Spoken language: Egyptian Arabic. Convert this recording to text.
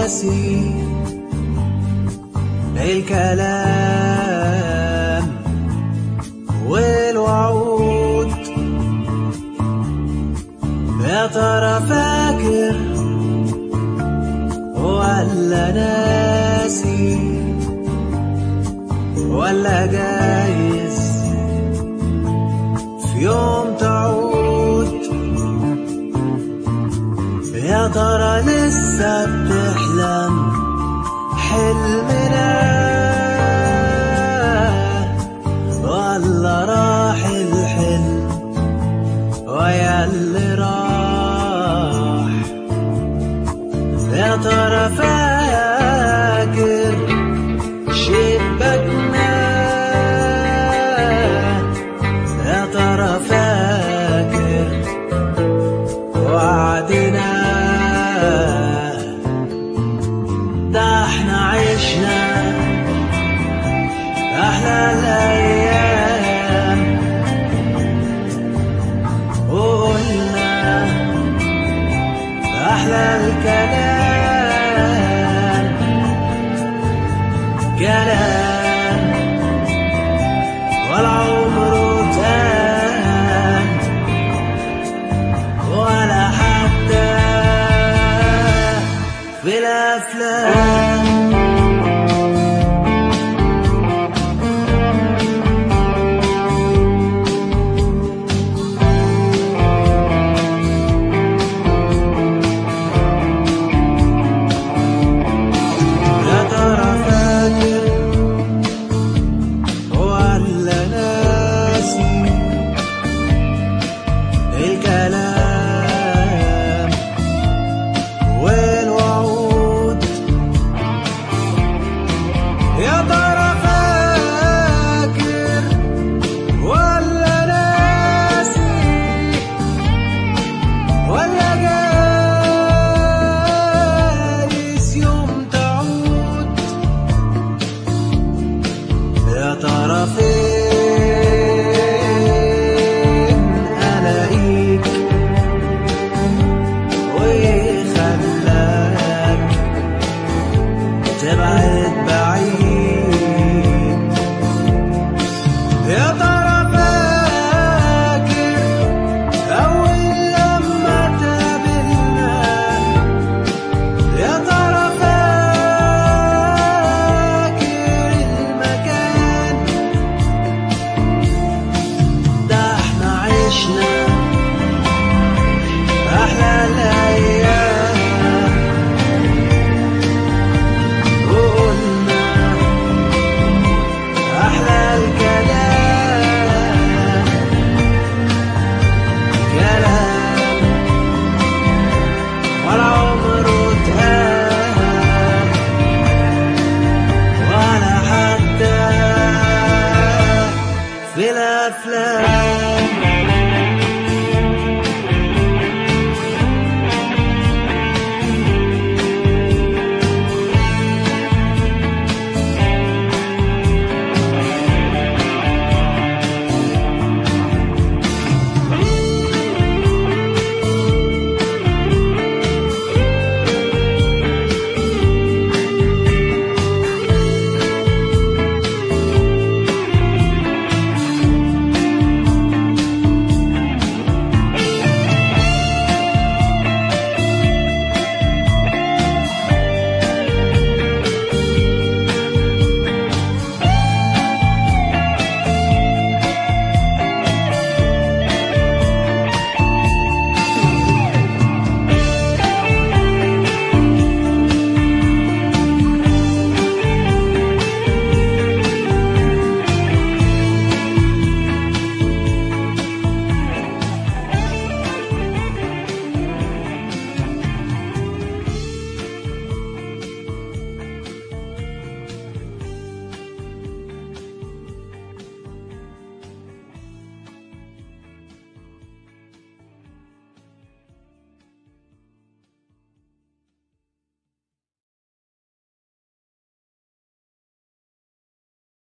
ناسي الكلام والوعود يا ترى فاكر ولا ناسي ولا جايز في يوم تعود يا ترى لسه بتحلم حلمنا ولا راح الحلم ويا اللي راح يا ترى فاكر شبكنا يا ترى فاكر وعدنا ده احنا عشنا احلى الايام وقلنا احلى الكلام كلام ولا عمره تام ولا حتى في الافلام يا ترى فاكر ولا ناسي الكلام والوعود يا ترى فاكر ولا ناسي ولا جالس يوم تعود يا ترى فين ألاقيك ويخلاك تبعد بعيد يا ترى فاكر أول لما تقابلنا يا ترى فاكر المكان ده احنا عشنا احلى الايام وقلنا احلى الكلام كلام ولا عمره اتقال ولا حتى في الافلام